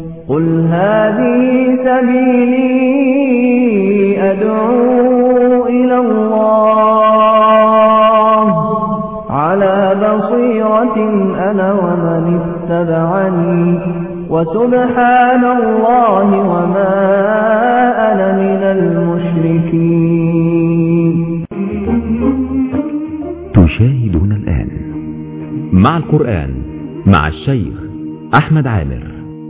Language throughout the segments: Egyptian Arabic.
قل هذه سبيلي أدعو إلى الله على بصيرة أنا ومن اتبعني وسبحان الله وما أنا من المشركين تشاهدون الآن مع القرآن مع الشيخ أحمد عامر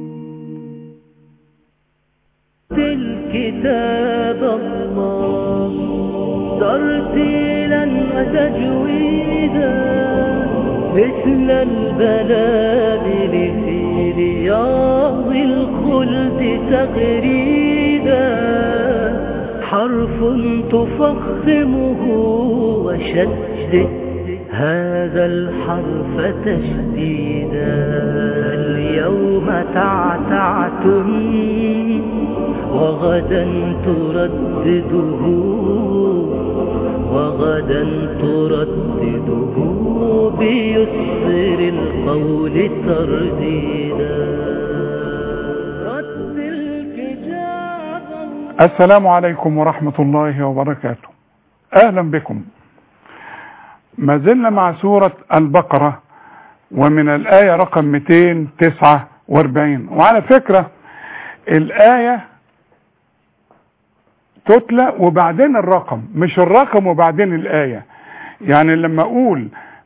الكتاب الله ترتيلا وتجويدا مثل البلابل في رياض الخلد تغريدا حرف تفخمه وشدد هذا الحرف تشديدا اليوم تعتعتم وغدا تردده وغدا تردده بيسر القول ترديدا رتل كتاب السلام عليكم ورحمة الله وبركاته أهلا بكم ما زلنا مع سورة البقرة ومن الآية رقم 249 وعلى فكرة الآية تتلى وبعدين الرقم مش الرقم وبعدين الآية يعني لما أقول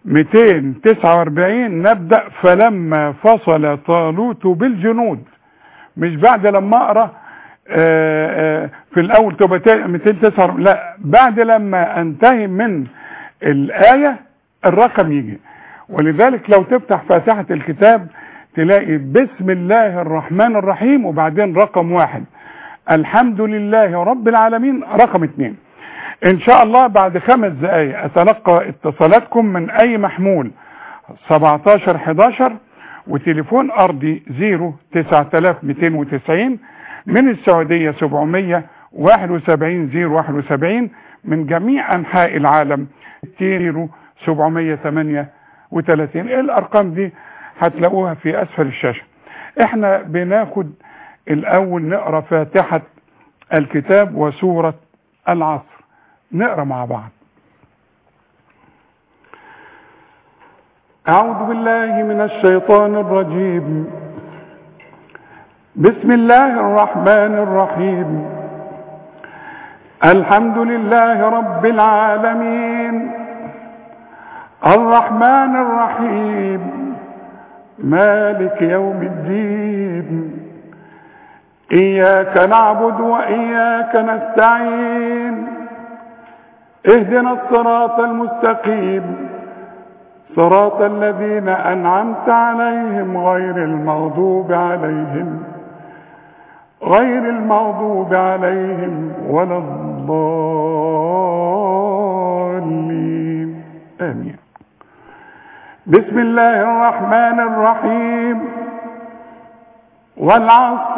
249 نبدأ فلما فصل طالوت بالجنود مش بعد لما أقرأ آه، آه، في الأول تبقى 249 لا بعد لما أنتهي من الآية الرقم يجي ولذلك لو تفتح فاتحة الكتاب تلاقي بسم الله الرحمن الرحيم وبعدين رقم واحد الحمد لله رب العالمين رقم اتنين ان شاء الله بعد خمس دقايق اتلقى اتصالاتكم من اي محمول 17 11 وتليفون ارضي 0 9290 من السعودية 771 071 من جميع انحاء العالم 0 738 الارقام دي هتلاقوها في اسفل الشاشة احنا بناخد الاول نقرا فاتحة الكتاب وسورة العصر نقرا مع بعض اعوذ بالله من الشيطان الرجيم بسم الله الرحمن الرحيم الحمد لله رب العالمين الرحمن الرحيم مالك يوم الدين إياك نعبد وإياك نستعين اهدنا الصراط المستقيم صراط الذين أنعمت عليهم غير المغضوب عليهم غير المغضوب عليهم ولا الضالين آمين بسم الله الرحمن الرحيم والعصر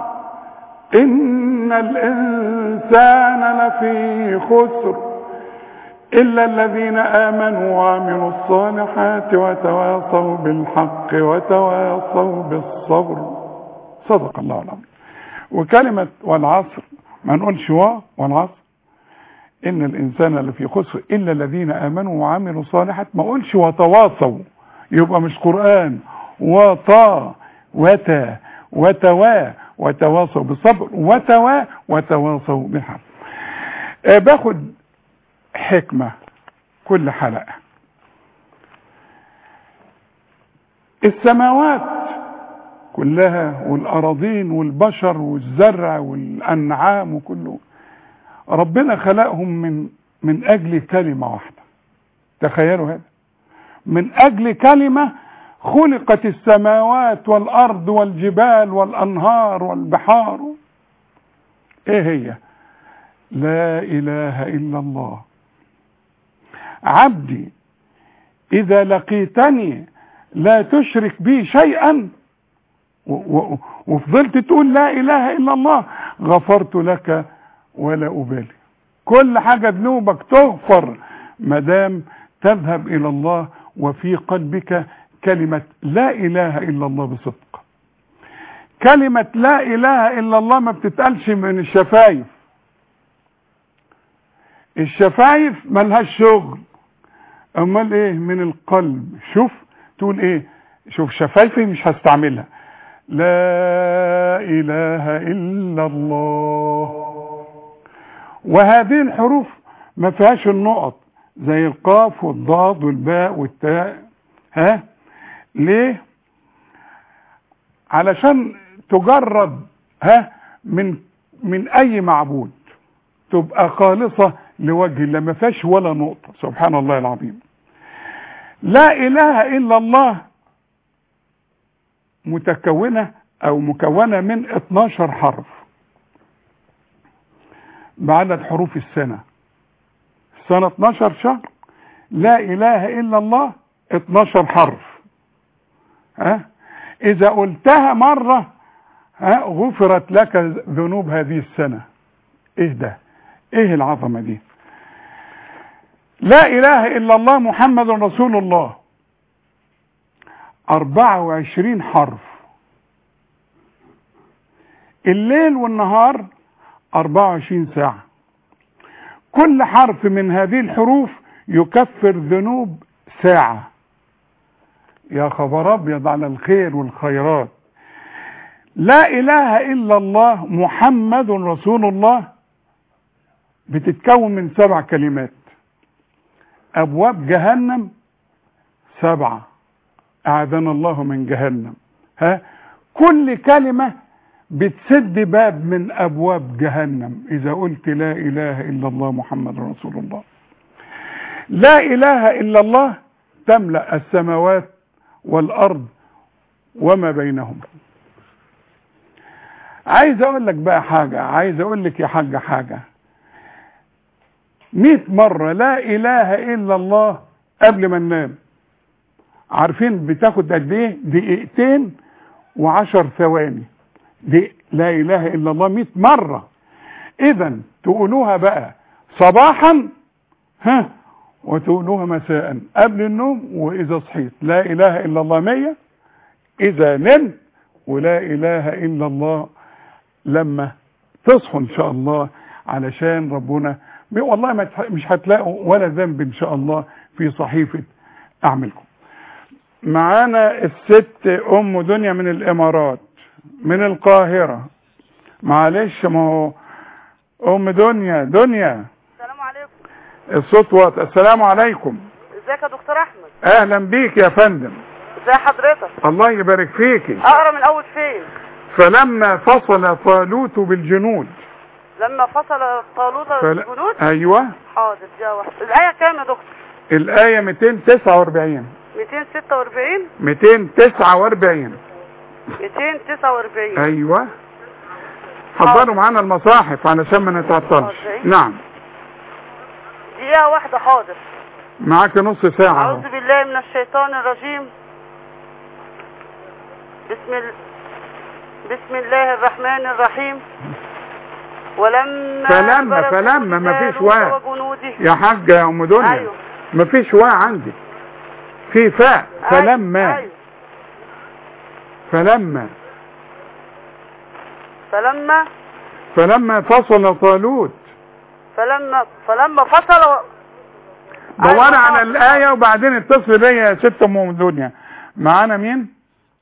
إن الإنسان لفي خسر إلا الذين آمنوا وعملوا الصالحات وتواصوا بالحق وتواصوا بالصبر صدق الله العظيم وكلمة والعصر ما نقولش و والعصر إن الإنسان لفي خسر إلا الذين آمنوا وعملوا الصالحات ما أقولش وتواصوا يبقى مش قرآن وطا وتا وتوا وتواصوا بالصبر وتوا وتواصوا بالحق آه باخد حكمة كل حلقة السماوات كلها والأراضين والبشر والزرع والأنعام وكله ربنا خلقهم من من أجل كلمة واحدة تخيلوا هذا من أجل كلمة خلقت السماوات والأرض والجبال والأنهار والبحار إيه هي لا إله إلا الله عبدي إذا لقيتني لا تشرك بي شيئا وفضلت تقول لا إله إلا الله غفرت لك ولا أبالي كل حاجة ذنوبك تغفر مدام تذهب إلى الله وفي قلبك كلمة لا إله إلا الله بصدق كلمة لا اله الا الله ما بتتقالش من الشفايف الشفايف ملهاش شغل امال ايه من القلب شوف تقول ايه شوف شفايفي مش هستعملها لا اله الا الله وهذه الحروف ما فيهاش النقط زي القاف والضاد والباء والتاء ها ليه علشان تجرد ها من من اي معبود تبقى خالصة لوجه الله ما فيهاش ولا نقطة سبحان الله العظيم لا اله الا الله متكونة او مكونة من 12 حرف بعدد حروف السنة السنة 12 شهر لا اله الا الله 12 حرف ها اذا قلتها مرة ها غفرت لك ذنوب هذه السنة ايه ده ايه العظمة دي لا اله الا الله محمد رسول الله 24 حرف الليل والنهار 24 ساعة كل حرف من هذه الحروف يكفر ذنوب ساعة يا خبر ابيض على الخير والخيرات لا اله الا الله محمد رسول الله بتتكون من سبع كلمات ابواب جهنم سبعة اعاذنا الله من جهنم ها كل كلمة بتسد باب من ابواب جهنم اذا قلت لا اله الا الله محمد رسول الله لا اله الا الله تملأ السماوات والارض وما بينهما عايز اقول لك بقى حاجة عايز اقول لك يا حاجة حاجة مئة مرة لا اله الا الله قبل ما ننام عارفين بتاخد قد ايه دقيقتين وعشر ثواني دي لا اله الا الله مئة مرة اذا تقولوها بقى صباحا ها وتقولوها مساء قبل النوم واذا صحيت لا اله الا الله مية اذا نمت ولا اله الا الله لما تصحوا ان شاء الله علشان ربنا والله ما تح- مش هتلاقوا ولا ذنب ان شاء الله في صحيفة اعمالكم معانا الست ام دنيا من الامارات من القاهرة معلش ما هو ام دنيا دنيا السلام عليكم الصوت واطي السلام عليكم ازيك يا دكتور احمد اهلا بيك يا فندم ازي حضرتك الله يبارك فيكي اقرا من اول فين فلما فصل طالوت بالجنود لما فصل طالوت فل... الجنود ايوه حاضر جا واحد الايه كام يا دكتور الايه 249 246 249 249 ايوه حضروا معانا المصاحف علشان ما نتعطلش حاضر. نعم دقيقه واحده حاضر معاك نص ساعه أهو. اعوذ بالله من الشيطان الرجيم بسم ال... بسم الله الرحمن الرحيم ولما فلما- بلغ فلما، مفيش جنود واو. وجنوده يا حاجه يا ام دنيا ايوه مفيش واء عندي في فاء فلما أيوة. فلما فلما فلما فصل طالوت فلما فلما فصل دور أيوة. على الآية وبعدين اتصل بيا يا ست أم دنيا معانا مين؟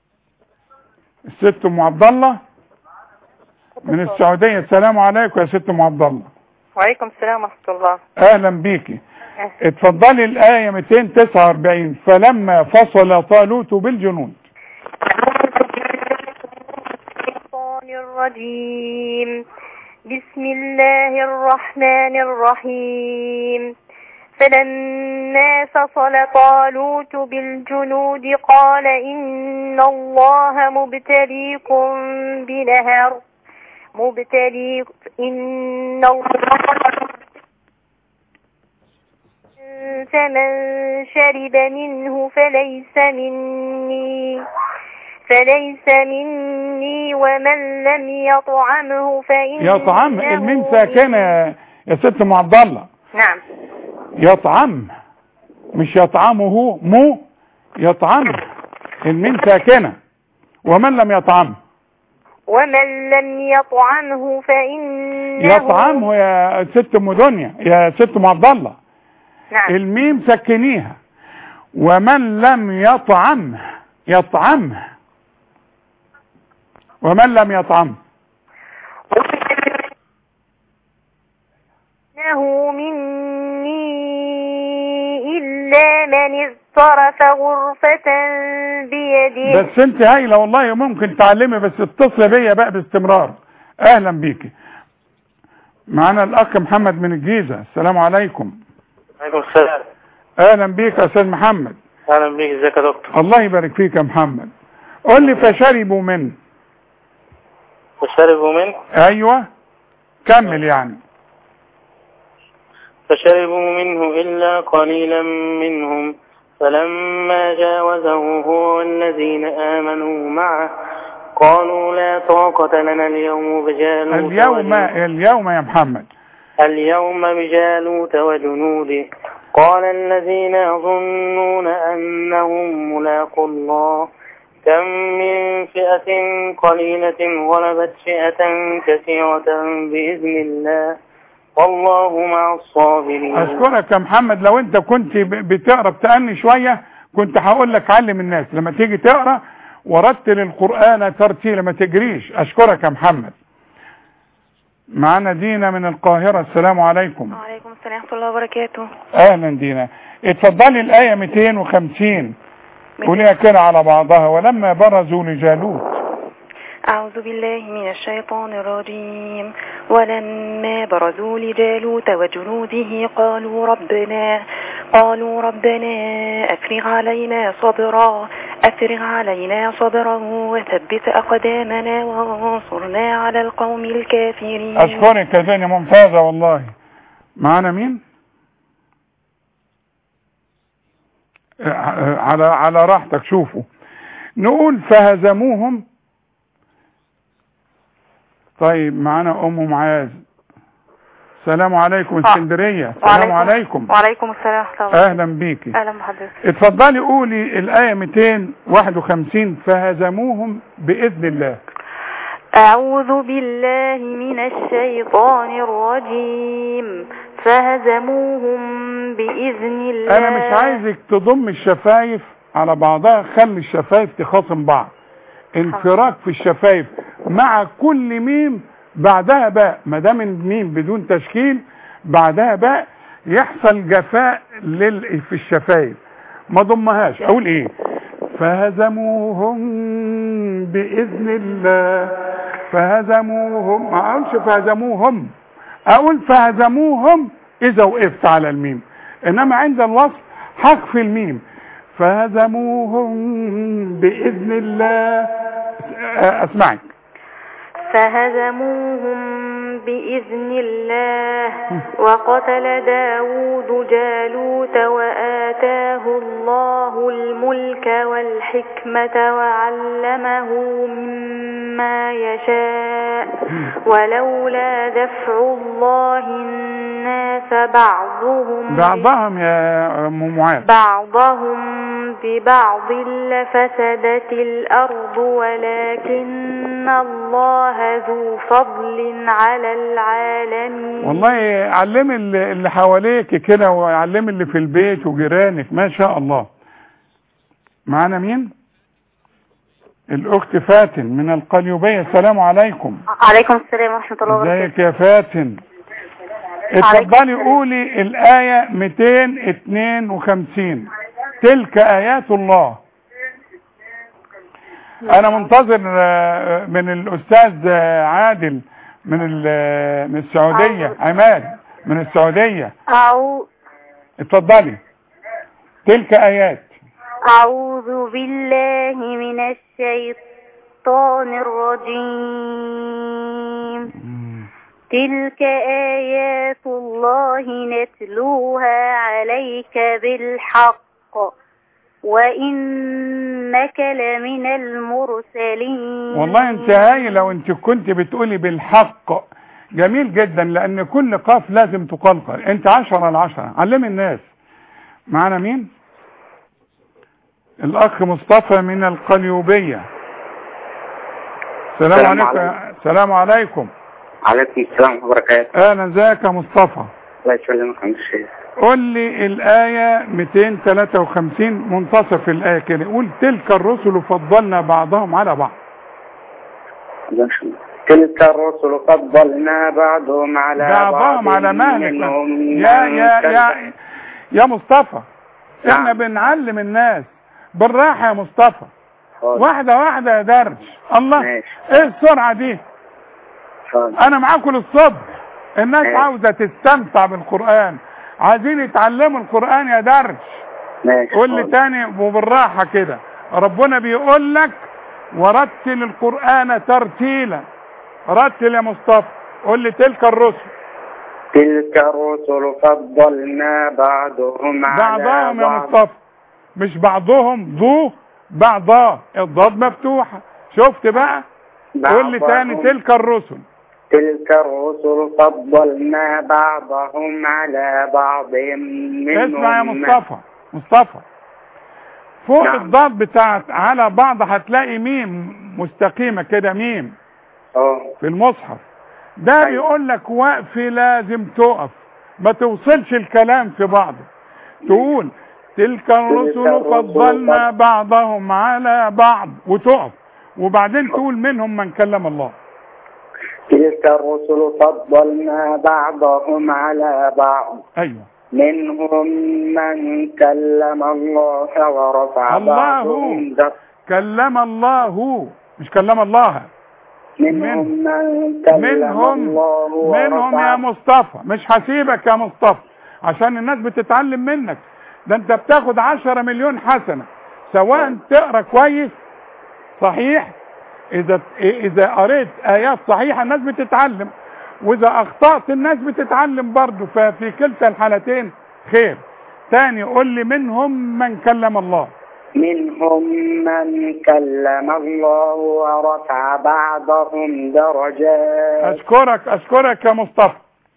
الست أم عبد الله من السعودية السلام عليكم يا ست أم عبد الله وعليكم السلام ورحمة الله أهلا بيكي اتفضلي الآية 249 فلما فصل طالوت بالجنود الشيطان الرجيم بسم الله الرحمن الرحيم فلما فصل طالوت بالجنود قال إن الله مبتليكم بنهر مبتليك إن الله فمن شرب منه فليس مني فليس مني ومن لم يطعمه فإنه يطعم المين ساكنة يا- يا ست أم عبد الله نعم يطعم مش يطعمه مو يطعم المين ساكنة ومن لم يطعم ومن لم يطعمه فإنه يطعمه يا ست ام دنيا يا ست ام عبد الله نعم الميم سكنيها ومن لم يطعمه يطعمه ومن لم يطعمه إنه مني إلا من اغترف غرفة بيده بس انت هايله والله ممكن تعلمي بس اتصلي بيا بقى باستمرار اهلا بيكي معانا الاخ محمد من الجيزه السلام عليكم عليكم السلام اهلا بيك يا استاذ محمد اهلا بيك ازيك يا دكتور الله يبارك فيك يا محمد قول لي فشربوا منه فشربوا منه ايوه كمل يعني فشربوا منه إلا قليلا منهم فلما جاوزه هو والذين آمنوا معه قالوا لا طاقة لنا اليوم بجالوت اليوم وجنوده اليوم يا محمد اليوم بجالوت وجنوده قال الذين يظنون أنهم ملاقوا الله كم من فئة قليلة غلبت فئة كثيرة بإذن الله والله مع الصابرين اشكرك يا محمد لو انت كنت ب- بتقرا بتأني شويه كنت هقول لك علم الناس لما تيجي تقرا ورتل القران ترتيلا ما تجريش اشكرك يا محمد معانا دينا من القاهره السلام عليكم وعليكم السلام ورحمة الله وبركاته اهلا دينا اتفضلي الايه 250 قوليها كده على بعضها ولما برزوا لجالوت أعوذ بالله من الشيطان الرجيم ولما برزوا لجالوت وجنوده قالوا ربنا قالوا ربنا أفرغ علينا صبرا أفرغ علينا صبرا وثبت أقدامنا وانصرنا على القوم الكافرين اشكرك يا دنيا ممتازه والله معانا مين اه، على على راحتك شوفوا نقول فهزموهم طيب معانا ام معاذ السلام عليكم اسكندريه السلام عليكم وعليكم السلام ورحمة الله اهلا بيكي أهلا بحضرتك اتفضلي قولي الايه 251 فهزموهم باذن الله أعوذ بالله من الشيطان الرجيم فهزموهم بإذن الله انا مش عايزك تضم الشفايف على بعضها خلي الشفايف تخاصم بعض انفراج في الشفايف مع كل ميم بعدها باء ما دام الميم بدون تشكيل بعدها باء يحصل جفاء لل... في الشفايف ما ضمهاش اقول ايه فهزموهم باذن الله فهزموهم ما اقولش فهزموهم اقول فهزموهم اذا وقفت على الميم انما عند الوصف حذف الميم فهزموهم باذن الله اسمعك فهزموهم بإذن الله وقتل داود جالوت وآتاه الله الملك والحكمة وعلمه مما يشاء ولولا دفع الله الناس بعضهم بعضهم يا ام معاذ بعضهم ببعض لفسدت الأرض ولكن الله ذو فضل على العالمين والله علمي اللي اللي حواليك كده وعلمي اللي في البيت وجيرانك ما شاء الله معانا مين الاخت فاتن من القليوبيه السلام عليكم عليكم السلام ورحمة الله وبركاته ازيك يا فاتن اتفضلي قولي الآية 252 تلك آيات الله أنا منتظر آه، من الأستاذ آه، عادل من ال- من السعودية عماد من السعودية أعوذ اتفضلي تلك آيات أعوذ بالله من الشيطان الرجيم تلك آيات الله نتلوها عليك بالحق وإنك لمن المرسلين والله انت هايلة وانت كنت بتقولي بالحق جميل جدا لان كل قاف لازم تقلقل انت عشرة على عشرة علمي الناس معانا مين الاخ مصطفى من القليوبية السلام السلام عليكم السلام عليكم عليكم السلام ورحمة الله وبركاته اهلا ازيك يا مصطفى الله يسلمك يا عم الشيخ قول لي الآية 253 منتصف الآية كده قول تلك الرسل فضلنا بعضهم على بعض تلك الرسل فضلنا بعضهم على بعضهم بعض على مهلك منهم يا من يا كذب. يا يا مصطفى احنا نعم. بنعلم الناس بالراحة يا مصطفى حاضر. واحدة واحدة يا درش الله ماشي. ايه السرعة دي حاضر. انا معاكم للصبح الناس ماشي. عاوزة تستمتع بالقرآن عايزين يتعلموا القرآن يا درش ماشي قول لي حاضر. تاني وبالراحة كده ربنا بيقول لك ورتل القرآن ترتيلا رتل يا مصطفى قول لي تلك الرسل تلك الرسل فضلنا بعضهم على بعضهم يا بعض مصطفى مش بعضهم ضو بعضا الضاد مفتوحة شفت بقى قول لي تاني بعضهم- تلك الرسل تلك الرسل فضلنا بعضهم على بعض منهم اسمع يا من- مصطفى مصطفى فوق نعم. الضاد بتاعت على بعض هتلاقي ميم مستقيمة كده ميم اه في المصحف ده بيقول لك وقف لازم تقف ما توصلش الكلام في بعضه تقول تلك الرسل الرسل فضلنا فضل- بعضهم على بعض وتقف وبعدين تقول منهم من كلم الله تلك الرسل فضلنا بعضهم على بعض ايوه منهم من كلم الله ورفع الله. بعضهم در- كلم الله مش كلم الله منهم من كلم منهم الله منهم ورفع يا مصطفى مش هسيبك يا مصطفى عشان الناس بتتعلم منك ده انت بتاخد عشرة مليون حسنة سواء تقرا كويس صحيح اذا اذا قريت ايات صحيحة الناس بتتعلم واذا اخطأت الناس بتتعلم برضه ففي كلتا الحالتين خير تاني قول لي منهم من كلم الله منهم من كلم الله ورفع بعضهم درجات اشكرك اشكرك يا مصطفى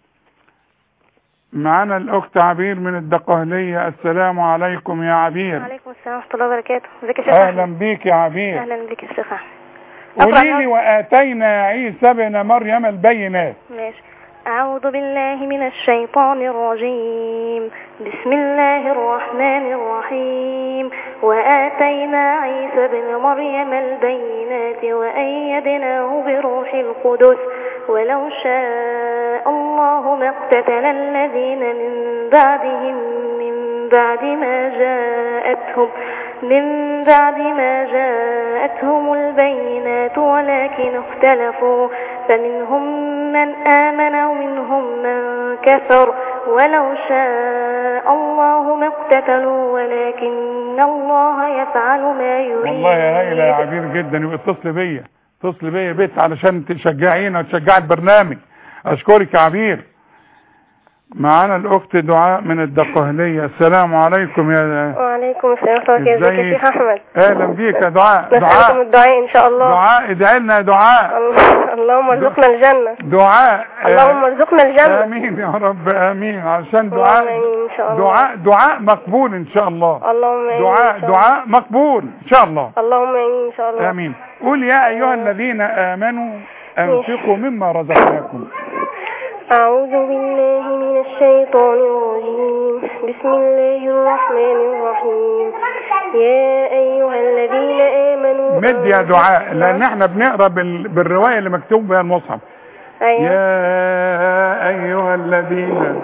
معانا الاخت عبير من الدقهلية السلام عليكم يا عبير وعليكم السلام ورحمة الله وبركاته ازيك يا شيخ اهلا أحمد؟ بيك يا عبير اهلا بك يا شيخ أحمد. قولي لي واتينا عيسى ابن مريم البينات ماشي أعوذ بالله من الشيطان الرجيم بسم الله الرحمن الرحيم وآتينا عيسى ابن مريم البينات وأيدناه بروح القدس ولو شاء الله ما اقتتل الذين من بعدهم من بعد ما جاءتهم من بعد ما جاءتهم البينات ولكن اختلفوا فمنهم من آمن ومنهم من كفر ولو شاء الله ما اقتتلوا ولكن الله يفعل ما يريد والله يا هايله يا عبير جدا يبقى اتصل بيا اتصل بيا يا بيت علشان تشجعينا وتشجعي البرنامج اشكرك يا عبير معانا الاخت دعاء من الدقهلية السلام عليكم يا وعليكم السلام ورحمة الله وبركاته ازيك يا ازيك؟ شيخ أحمد اهلا بيك يا دعاء نسألكم دعاء الدعاء إن شاء الله دعاء ادعي لنا يا دعاء الله- اللهم ارزقنا الجنة دعاء آه، اللهم ارزقنا الجنة امين يا رب امين عشان اللهم دعاء آمين إن شاء الله دعاء دعاء مقبول ان شاء الله اللهم آمين دعاء إن شاء الله. دعاء مقبول ان شاء الله اللهم آمين إن شاء الله امين قول يا ايها الذين امنوا انفقوا مما رزقناكم أعوذ بالله من الشيطان الرجيم بسم الله الرحمن الرحيم يا أيها الذين آمنوا مد يا دعاء لان احنا بنقرا بال... بالروايه اللي مكتوب بها المصحف أيوة. يا ايها الذين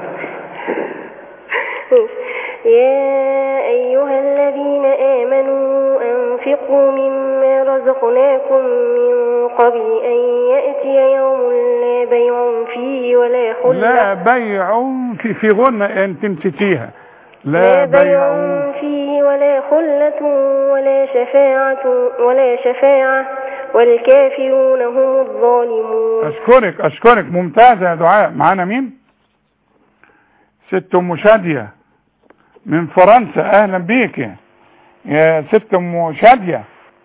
يا أيها الذين آمنوا أنفقوا مما رزقناكم من قبل أن يأتي يوم لا بيع فيه ولا خلة لا بيع في في غنى انت نسيتيها لا لا بيع بيع فيه ولا خلة ولا شفاعة ولا شفاعة والكافرون هم الظالمون اشكرك اشكرك ممتازه يا دعاء معانا مين ست ام شاديه من فرنسا اهلا بيك يا ست ام شاديه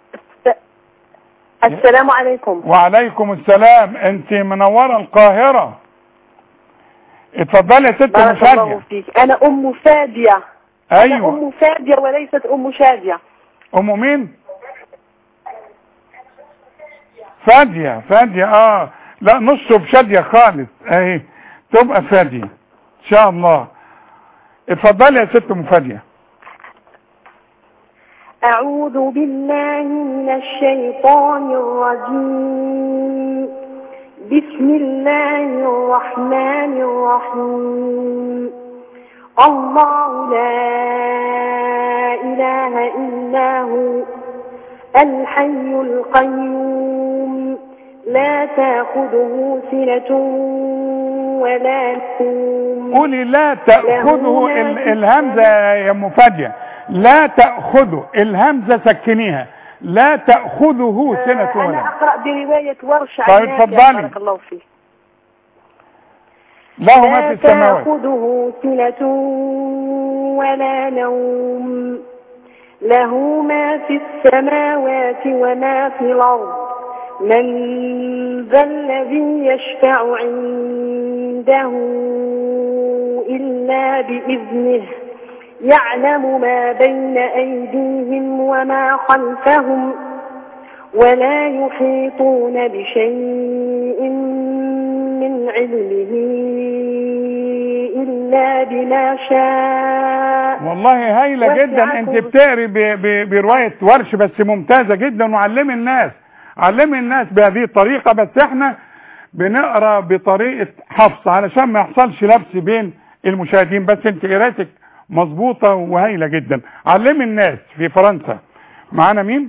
السلام عليكم وعليكم السلام انت منوره القاهره اتفضلي يا ست ام بارك الله شاديه فيك أنا أم فادية أنا ايوه أم فادية وليست أم شادية ام مين فادية فادية اه لا نصه بشادية خالص اهي تبقى فادية ان شاء الله اتفضلي يا ست ام فادية أعوذ بالله من الشيطان الرجيم بسم الله الرحمن الرحيم الله لا إله إلا هو الحي القيوم لا تأخذه سنة ولا نوم قولي لا تأخذه له ال- ما في الهمزة يا ام فادية لا تأخذه الهمزة سكنيها لا تأخذه سنة أنا ولا أقرأ برواية ورش طيب عن نافع، اتفضلي. بارك الله فيك له ما لا في السماوات تأخذه سنة ولا نوم له ما في السماوات وما في الأرض من ذا الذي يشفع عنده إلا بإذنه يعلم ما بين أيديهم وما خلفهم ولا يحيطون بشيء من علمه إلا بما شاء والله هايلة وسع جدا انت كرسي- بتقري ب- ب- برواية ورش بس ممتازة جدا وعلمي الناس علمي الناس بهذه الطريقة بس احنا بنقرا بطريقة حفص علشان ما يحصلش لبس بين المشاهدين بس انت قرايتك مظبوطة وهايلة جدا علمي الناس في فرنسا معانا مين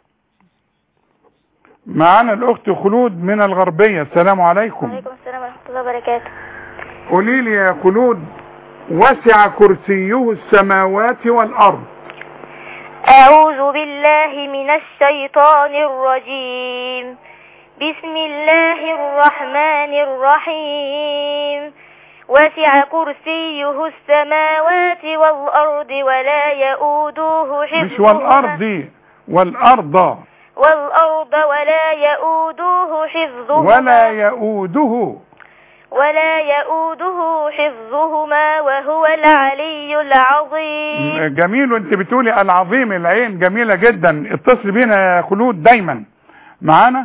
معانا الاخت خلود من الغربية السلام عليكم وعليكم السلام ورحمة الله وبركاته قولي لي يا خلود وسع كرسيه السماوات والارض أعوذ بالله من الشيطان الرجيم بسم الله الرحمن الرحيم وسع كرسيه السماوات والأرض ولا يؤوده حفظهما مش والارض والارض والأرض ولا يؤوده حفظهما ولا يؤوده ولا يؤوده حفظهما وهو العلي العظيم جميل وانت بتقولي العظيم العين جميلة جدا اتصل بينا يا خلود دايما معانا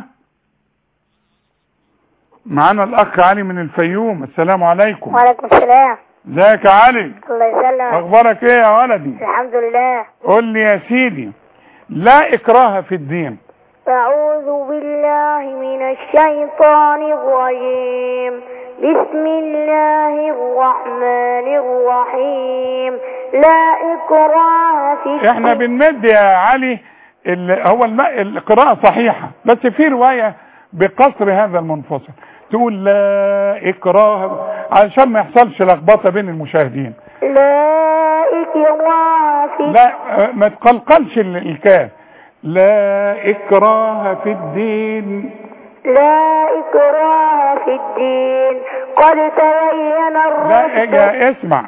معانا الاخ علي من الفيوم السلام عليكم وعليكم السلام ازيك يا علي الله يسلمك اخبارك ايه يا ولدي الحمد لله قول لي يا سيدي لا اكراه في الدين أعوذ بالله من الشيطان الرجيم بسم الله الرحمن الرحيم لا إكراه في احنا الدين. بنمد يا علي ال- هو الم- القراءة صحيحة بس في رواية بقصر هذا المنفصل تقول لا اكراه علشان ما يحصلش لخبطة بين المشاهدين لا إكراه في لا اه، ما تقلقلش ال- الكاف لا اكراه في الدين لا إكراه في الدين قد تبين لا الرشد يا اسمع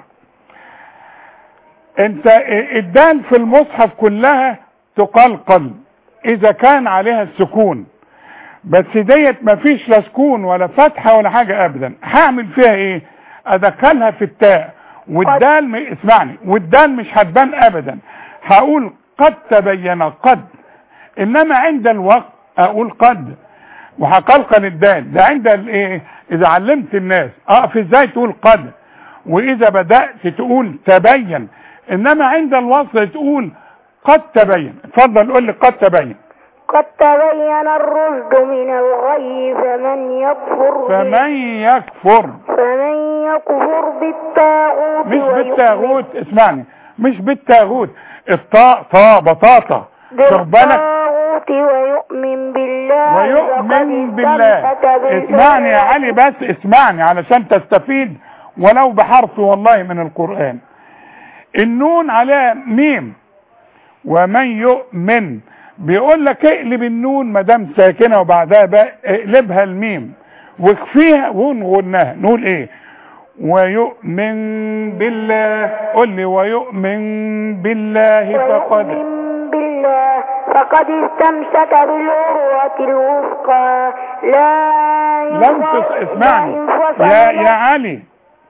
انت الدال في المصحف كلها تقلقل اذا كان عليها السكون بس ديت مفيش لا سكون ولا فتحة ولا حاجة ابدا هعمل فيها ايه ادخلها في التاء والدال م... اسمعني والدال مش هتبان ابدا هقول قد تبين قد انما عند الوقت اقول قد وهقلقل الدال ده عند الايه اذا علمت الناس اقف ازاي تقول قد واذا بدأت تقول تبين انما عند الوصل تقول قد تبين اتفضل قول لي قد تبين قد تبين الرشد من الغي فمن يكفر بال- فمن يكفر فمن يكفر بالطاغوت مش ويؤمن بالتاغوت اسمعني مش بالتاغوت الطاء طاء بطاطا خد بالك بالطاغوت ويؤمن بالله ويؤمن فقد بالله استمسك بالعروة اسمعني يا علي بس اسمعني علشان تستفيد ولو بحرف والله من القرآن النون عليها ميم ومن يؤمن بيقول لك اقلب النون ما دام ساكنه وبعدها بقى اقلبها الميم واكفيها ونغناها نقول ايه ويؤمن بالله قول لي ويؤمن بالله فقد ويؤمن بالله فقد استمسك بالعروة الوثقى لا لم تس... اسمعني يا يا علي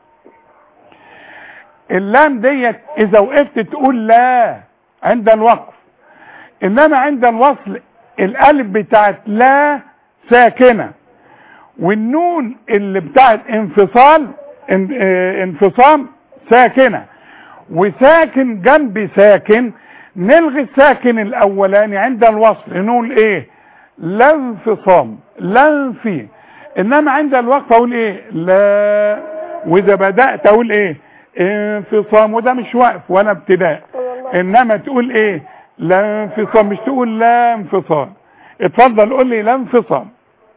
اللام ديت اذا وقفت تقول لا عند الوقف انما عند الوصل الالف بتاعت لا ساكنة والنون اللي بتاعت انفصال ان اه انفصام ساكنة وساكن جنب ساكن نلغي الساكن الاولاني عند الوصل نقول ايه لا انفصام لا انفي انما عند الوقف اقول ايه لا واذا بدأت اقول ايه انفصام وده مش وقف ولا ابتداء انما تقول ايه لا انفصام مش تقول لا انفصام اتفضل قول لي لا انفصام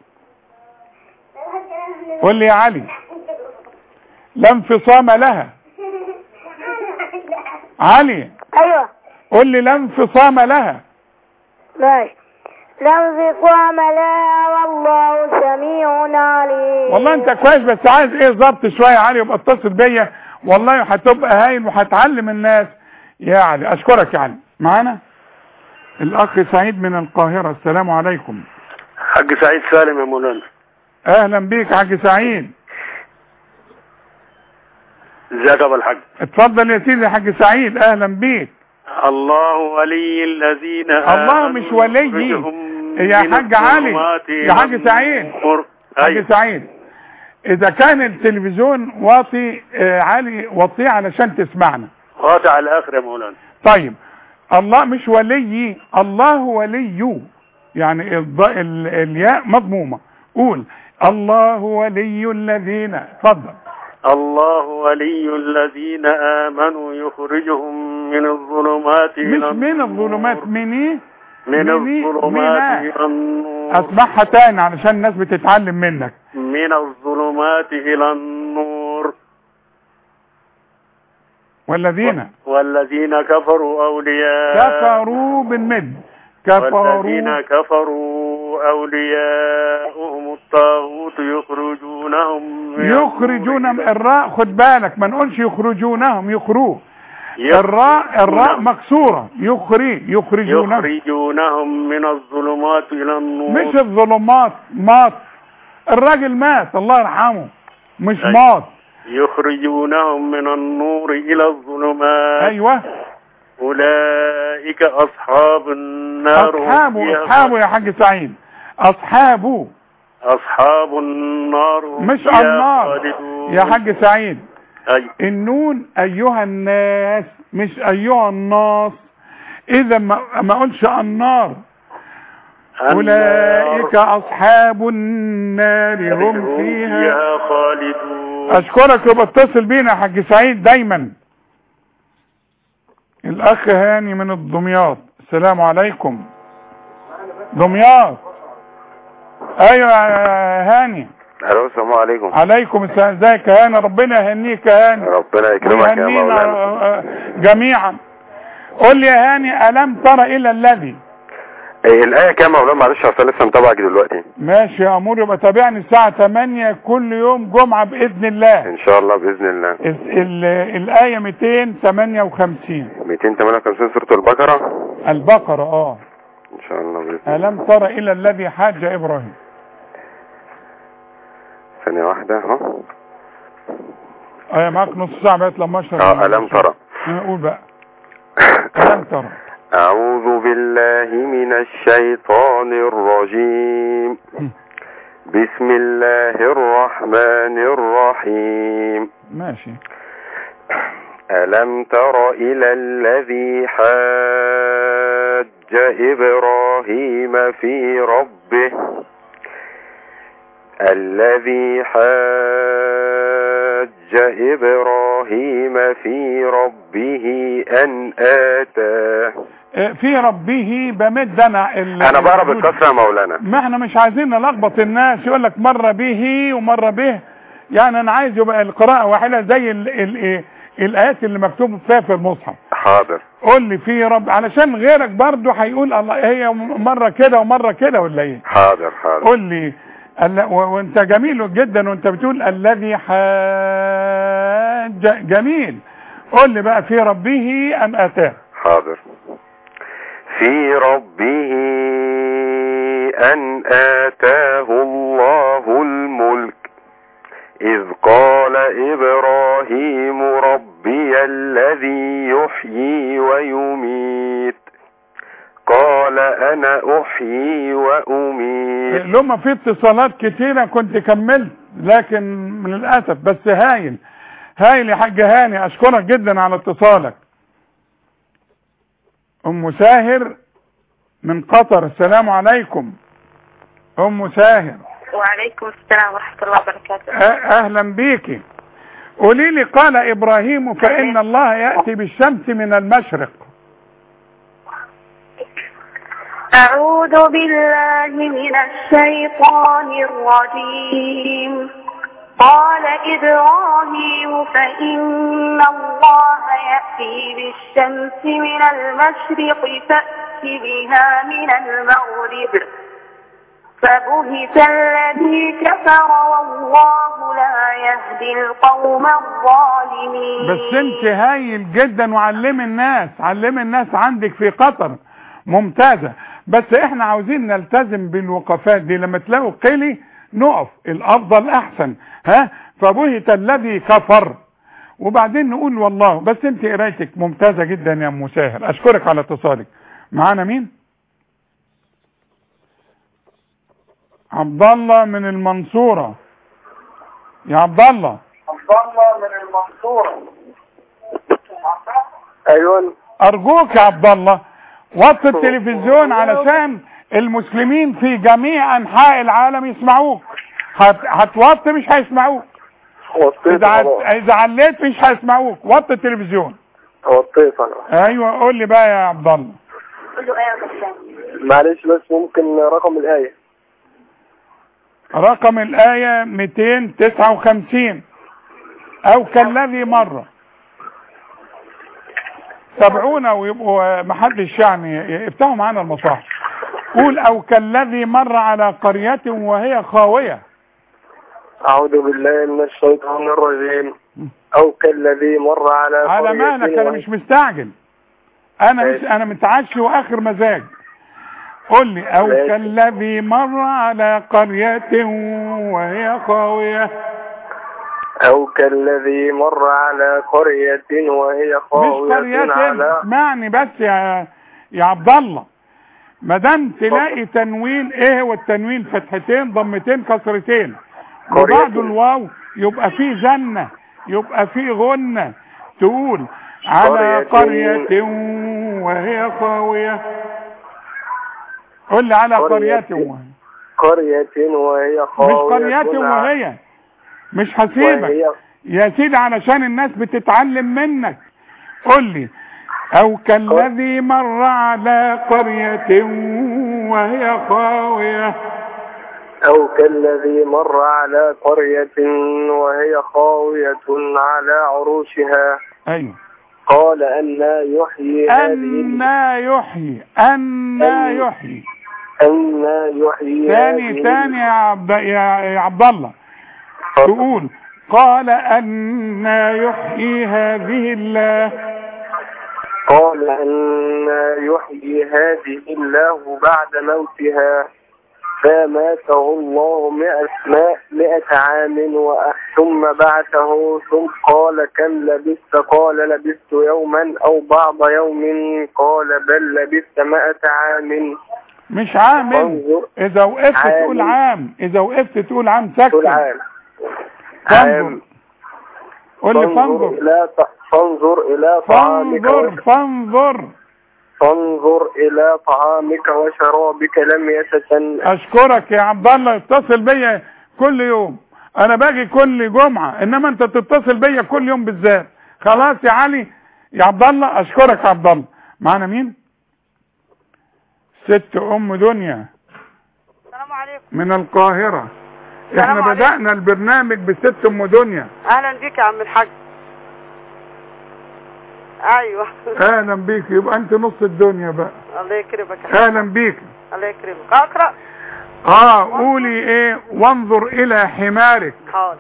قول لي يا علي لا انفصام لها علي ايوه قول لي لا انفصام لها ماشي لا انفصام لها والله سميع عليم والله انت كويس بس عايز ايه ظبط شويه يا علي يبقى اتصل بيا والله هتبقى هايل وهتعلم الناس يا علي اشكرك يا علي معانا الاخ سعيد من القاهره السلام عليكم حاج سعيد سالم يا مولانا اهلا بيك يا حاج سعيد ازيك يا ابو الحاج اتفضل يا سيدي يا حاج سعيد اهلا بيك الله ولي الذين الله مش ولي يا حاج علي يا حاج سعيد حاج سعيد اذا كان التلفزيون واطي آه عالي وطيه علشان تسمعنا واطي على الاخر يا مولانا طيب الله مش ولي الله ولي يعني الض... ال... الياء مضمومه قول الله ولي الذين اتفضل الله ولي الذين آمنوا يخرجهم من الظلمات مش من الظلمات من ايه من الظلمات إلى النور اسمعها تاني علشان الناس بتتعلم منك من الظلمات إلى النور والذين والذين كفروا أولياء كفروا بالمد كفروا والذين كفروا أولياؤهم الطاغوت يخرجونهم من يخرجون الراء خد بالك ما نقولش يخرجونهم يخروه الراء الراء مكسورة يخري يخرجونهم يخرجونهم من الظلمات إلى النور مش الظلمات مات الراجل مات الله يرحمه مش أي. مات يخرجونهم من النور إلى الظلمات ايوه أولئك أصحاب النار هم اصحابه فيها اصحابه يا حاج سعيد اصحابه أصحاب النار هم مش فيها النار خالدون. يا حاج سعيد أي النون ايها الناس مش ايها الناس اذا ما ما اقولش النار اولئك اصحاب النار هم فيها فيها خالدون اشكرك وبتصل بينا يا حاج سعيد دايما الاخ هاني من الدمياط السلام عليكم دمياط ايوه يا هاني الو السلام عليكم عليكم السلام ازيك يا هاني ربنا يهنيك يا هاني ربنا يكرمك يا ويهنينا مولانا جميعا قول لي يا هاني الم تر الى الذي ايه الايه كام يا مولانا معلش اصل لسه متابعك دلوقتي ماشي يا امور يبقى تابعني الساعه 8 كل يوم جمعه باذن الله ان شاء الله باذن الله ال- ال- الايه 258 258 سوره البقره البقره اه ان شاء الله باذن الله الم تر الى الذي حاج ابراهيم ثانيه واحده اهو اه معاك نص ساعه بقى لما اشرب اه الم ترى قول بقى الم ترى أعوذ بالله من الشيطان الرجيم بسم الله الرحمن الرحيم ماشي ألم تر إلى الذي حاج إبراهيم في ربه الذي حاج إبراهيم في ربه أن آتاه آه، في ربه بمد انا ال- أنا بقرا بالكسرة يا مولانا ما احنا مش عايزين نلخبط الناس يقول لك مره به ومره به يعني انا عايز يبقى القراءه واحده زي ال ال إيه الايات اللي مكتوب فيها في المصحف حاضر قول لي في رب علشان غيرك برضه هيقول الله هي مره كده ومره كده ولا ايه حاضر حاضر قول لي ال- و- وانت جميل جدا وانت بتقول الذي حاج جميل قول لي بقى في ربه ام اتاه حاضر في ربه أن آتاه الله الملك إذ قال إبراهيم ربي الذي يحيي ويميت قال أنا أحيي وأميت لما في اتصالات كتيرة كنت كملت لكن من الأسف بس هايل هايل يا حاج هاني أشكرك جدا على اتصالك أم ساهر من قطر السلام عليكم أم ساهر وعليكم السلام ورحمة الله وبركاته أ- أهلا بيكي قولي لي قال إبراهيم فإن الله يأتي بالشمس من المشرق أعوذ بالله من الشيطان الرجيم قال إبراهيم فإن الله يأتي بالشمس من المشرق فأت بها من المغرب فبهت الذي كفر والله لا يهدي القوم الظالمين بس انت هايل جدا وعلمي الناس علمي الناس عندك في قطر ممتازة بس احنا عاوزين نلتزم بالوقفات دي لما تلاقوا قيلي نقف الافضل احسن ها فبهت الذي كفر وبعدين نقول والله بس انت قرايتك ممتازة جدا يا ام ساهر اشكرك على اتصالك معانا مين عبد الله من المنصورة يا عبد الله عبد الله من المنصورة ايوه ارجوك يا عبد الله وطي التلفزيون علشان المسلمين في جميع انحاء العالم يسمعوك هت- هتوطي مش هيسمعوك وطيت اذا عل- خلاص. اذا عليت مش هيسمعوك وطي التلفزيون وطيت انا ايوه قول لي بقى يا عبد الله قل له ايه بس معلش بس ممكن رقم الآية رقم الآية 259 أو كالذي مر تابعونا ويبقوا محدش يعني يفتحوا معانا المصاحف قول أو كالذي مر على قرية وهي خاوية أعوذ بالله من الشيطان الرجيم أو كالذي مر على على قرية مالك أنا وهي- مش مستعجل أنا مش أنا متعشي وآخر مزاج قول لي أو ماشي. كالذي مر على قرية وهي خاوية أو كالذي مر على قرية وهي مش خاوية قرية على اسمعني بس يا يا عبد الله ما دام تلاقي تنوين ايه هو التنوين فتحتين ضمتين كسرتين وبعد الواو يبقى في زنة يبقى في غنة تقول على قرية قرية وهي خاوية قول لي على قرية قرية وهي قرية وهي مش خاوية قرية على- وهي مش هسيبك وهي يا سيدي علشان الناس بتتعلم منك قول لي او كالذي مر على قرية وهي خاوية أو كالذي مر على قرية وهي خاوية على عروشها ايوه قال أنا يحيي هذه أنا يحيي أنا يحيي أنا يحيي ثاني هذه ثاني يا عبد يا يا عبد الله تقول قال أنا يحيي هذه الله قال أنا يحيي هذه الله بعد موتها فماته الله مئة, مئة عام وأ- ثم بعثه ثم قال كم لبثت قال لبثت يوما أو بعض يوم قال بل لبثت مئة عام مش عامل انظر إذا وقفت عامل. تقول عام إذا وقفت تقول عام سكت كل عام فانظر عام قول لي فانظر فانظر إلى ط- فانظر إلى طعامك فانظر وش- فانظر فانظر إلى طعامك وشرابك لم يتسن اشكرك يا عبد الله اتصل بيا كل يوم انا باجي كل جمعة انما انت تتصل بيا كل يوم بالذات خلاص يا علي يا عبد الله اشكرك يا عبد الله معانا مين ست ام دنيا السلام عليكم من القاهرة السلام احنا عليكم. بدأنا البرنامج بست ام دنيا اهلا بيك يا عم الحاج ايوه اهلا بيك يبقى انت نص الدنيا بقى الله يكرمك يا حاج. اهلا بيك الله يكرمك اقرا اه قولي ايه وانظر الى حمارك حاضر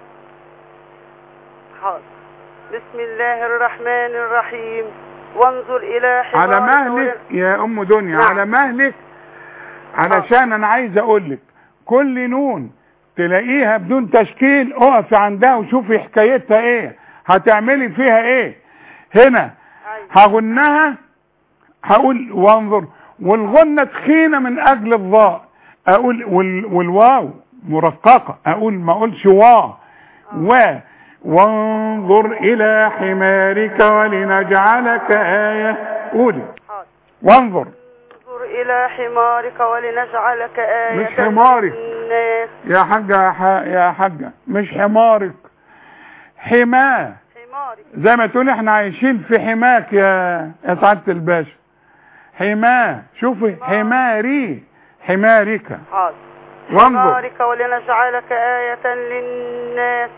حاضر بسم الله الرحمن الرحيم وانظر الى حمار على مهلك يا ام دنيا نعم. على مهلك علشان انا عايز اقول لك كل نون تلاقيها بدون تشكيل اقفي عندها وشوفي حكايتها ايه هتعملي فيها ايه هنا هغنها هقول وانظر والغنة تخينة من اجل الضاء اقول وال والواو مرققة اقول ما اقولش وا و وانظر الى حمارك ولنجعلك آية قولي وانظر انظر إلى حمارك ولنجعلك آية مش حمارك. للناس يا حاجة يا, ح... يا حاجة مش حمارك حماه حمارك زي ما تقول احنا عايشين في حماك يا يا سعادة الباشا حماه شوفي حماري حمارك حاضر وانظر حمارك ولنجعلك آية للناس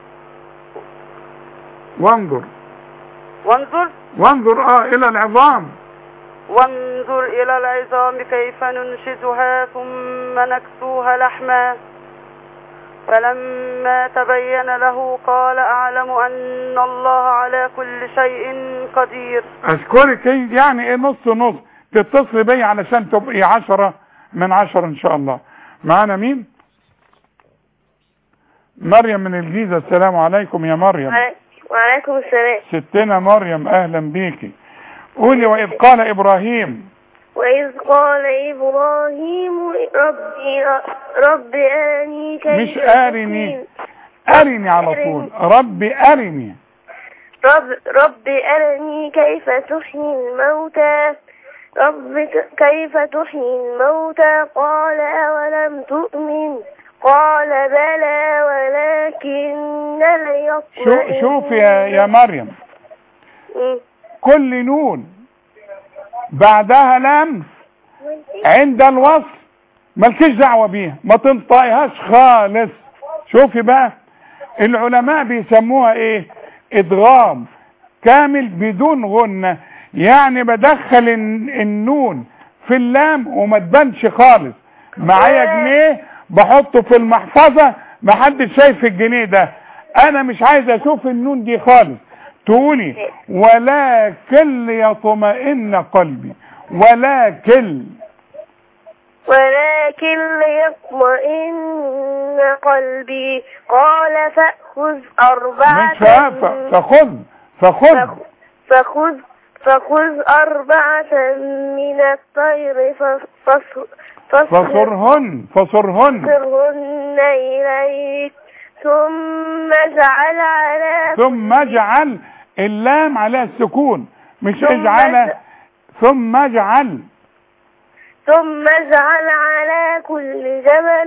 وانظر وانظر وانظر اه الى العظام وانظر إلى العظام كيف ننشزها ثم نكسوها لحما فلما تبين له قال أعلم أن الله على كل شيء قدير اشكرك يعني ايه نص نص تتصل بيا علشان تبقي عشرة من عشرة ان شاء الله معانا مين مريم من الجيزة السلام عليكم يا مريم وعليكم السلام ستنا مريم اهلا بيكي قولي واذ قال ابراهيم وإذ قال إبراهيم ربي رب أرني كيف مش ارني ارني على طول ربي ارني رب رب أرني كيف تحيي الموتى رب ك- كيف تحيي الموتى قال أولم تؤمن قال بلى ولكن شو ليطمئن شوف يا يا مريم م. كل نون بعدها لام عند الوصل مالكيش دعوه بيها ما تنطقيهاش خالص شوفي بقى العلماء بيسموها ايه ادغام كامل بدون غنة يعني بدخل الن- النون في اللام وما تبانش خالص معايا جنيه بحطه في المحفظة محدش شايف الجنيه ده انا مش عايز اشوف النون دي خالص تقولي ولكن ليطمئن قلبي ولكن ولكن ليطمئن قلبي قال فأخذ أربعة مش فاهم فخذ فخذ فخذ فخذ أربعة من الطير فص- فص- فصرهن فصرهن فصرهن إليك ثم اجعل على ثم اجعل اللام على السكون مش ثم اجعل اج- ثم اجعل ثم اجعل على كل جبل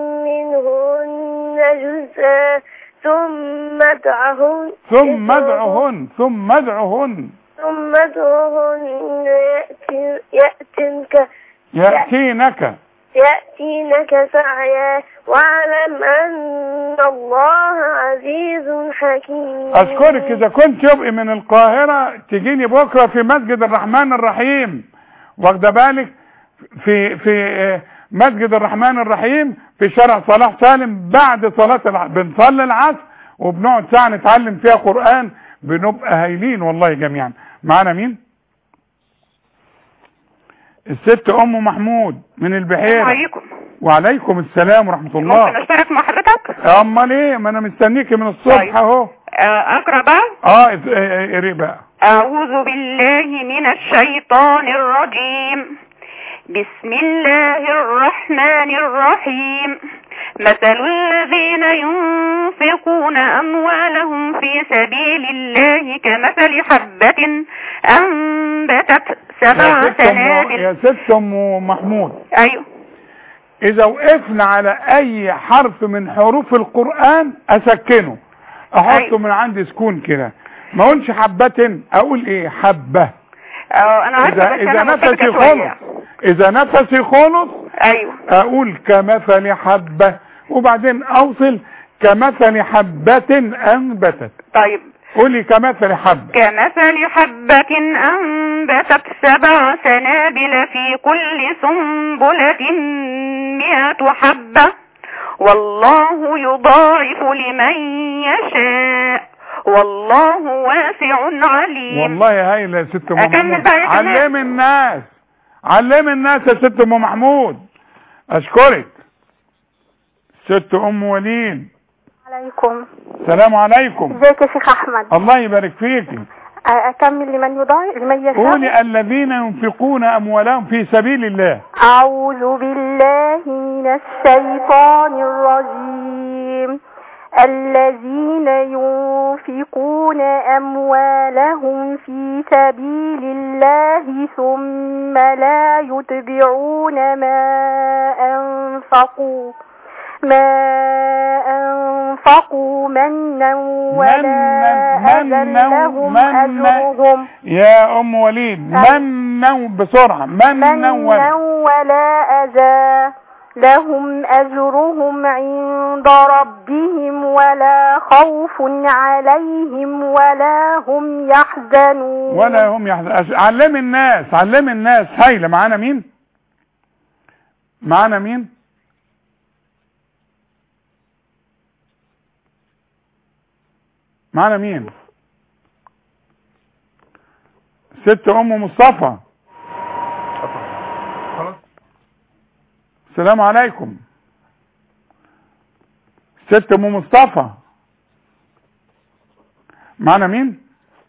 منهن جزءا ثم ادعهن ثم ادعهن ثم ادعهن ثم ادعهن يأتي- يأتنك يأتينك يأتينك سعيا واعلم أن الله عزيز حكيم اشكرك اذا كنت يبقى من القاهرة تجيني بكرة في مسجد الرحمن الرحيم واخده بالك في في آه، مسجد الرحمن الرحيم في شارع صلاح سالم بعد صلاة الع... بنصلي العصر وبنقعد ساعة نتعلم فيها قرآن بنبقى هايلين والله جميعا معانا مين الست ام محمود من البحيرة عليكم وعليكم السلام ورحمة ممكن الله اشترك مع حضرتك امال ايه ما انا مستنيكي من الصبح طيب. اهو آه، اقرا بقى اه ات- اه، اه، قري بقى أعوذ بالله من الشيطان الرجيم بسم الله الرحمن الرحيم مثل الذين ينفقون أموالهم في سبيل الله كمثل حبة أنبتت سبع يا ست ام سنابل يا ست ام محمود أيوه اذا وقفنا على اي حرف من حروف القرآن اسكنه احطه أيوة. من عندي سكون كده ما اقولش حبة اقول ايه حبة أه أنا عارفة اذا بس اذا أنا نفسي مرتبكة خلص شوية اذا نفسي خلص أيوه اقول كمثل حبة وبعدين اوصل كمثل حبة انبتت طيب قولي كمثل حبة كمثل حبة أنبتت سبع سنابل في كل سنبلة مئة حبة والله يضاعف لمن يشاء والله واسع عليم والله هايلة يا ست ام أكمل محمود بقى يا كمال. علم الناس علم الناس يا ست ام محمود اشكرك ست ام وليد عليكم السلام عليكم ازيك يا شيخ احمد الله يبارك فيكي أكمل لمن يضاعف لمن يشاء قولي الذين ينفقون أموالهم في سبيل الله أعوذ بالله من الشيطان الرجيم الذين ينفقون أموالهم في سبيل الله ثم لا يتبعون ما أنفقوا ما أنفقوا منا ولا أذى لهم أجرهم يا أم وليد منا بسرعة منا منا ولا ولا أذى لهم أجرهم عند ربهم ولا خوف عليهم ولا هم يحزنون ولا هم يحزن علم الناس علم الناس هايلة معانا مين معانا مين معانا مين ست ام مصطفى السلام عليكم ست ام مصطفى معانا مين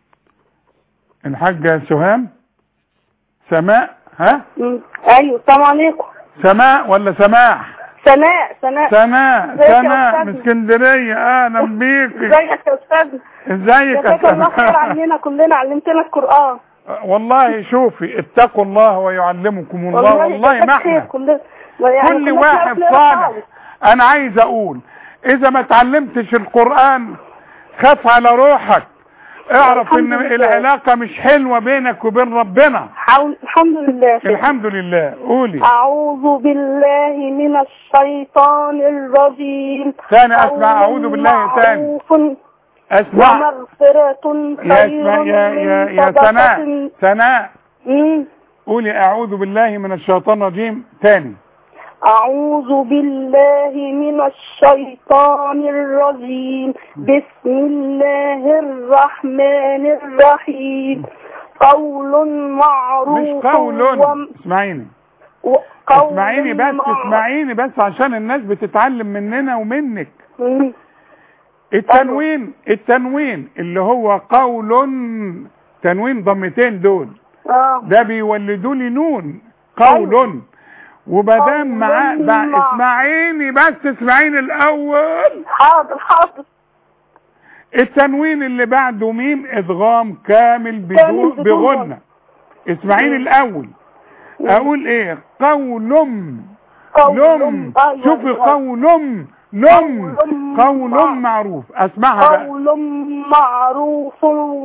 الحاجة سهام سماء ها ايوه السلام عليكم سماء ولا سماح سناء سناء سماء ازيك يا سماء أستاذ؟ من اسكندريه اهلا بيك ازيك يا استاذ ازيك يا جزاك الله خير سماء عننا كلنا علمتنا القران والله شوفي اتقوا الله ويعلمكم الله والله ما جزاك خير احنا كلنا يعني كل كلنا واحد بنقرأ صالح خالص. انا عايز اقول اذا ما اتعلمتش القرآن خاف على روحك اعرف ان الحمد لله. العلاقة مش حلوة بينك وبين ربنا حاول الحمد لله شيخ. الحمد لله قولي أعوذ بالله من الشيطان الرجيم ثاني اسمع اعوذ بالله ثاني معروف اسمع ومغفرة يا خير اسمع يا يا من يا صدقة سناء سناء مم. قولي اعوذ بالله من الشيطان الرجيم ثاني أعوذ بالله من الشيطان الرجيم بسم الله الرحمن الرحيم قول معروف مش قول وم- اسمعيني وقول اسمعيني بس معروف. اسمعيني بس عشان الناس بتتعلم مننا ومنك مم. التنوين التنوين اللي هو قول تنوين ضمتين دول آه. ده بيولدوا لي نون قول وبدام معاه قول بع- مع- اسمعيني بس اسمعيني الاول حاضر حاضر التنوين اللي بعده ميم ادغام كامل بدون بدون بغنى اسمعيني الاول اقول ايه قول قول لم أيوة. شوفي قول لم قول معروف اسمعها بقى قول معروف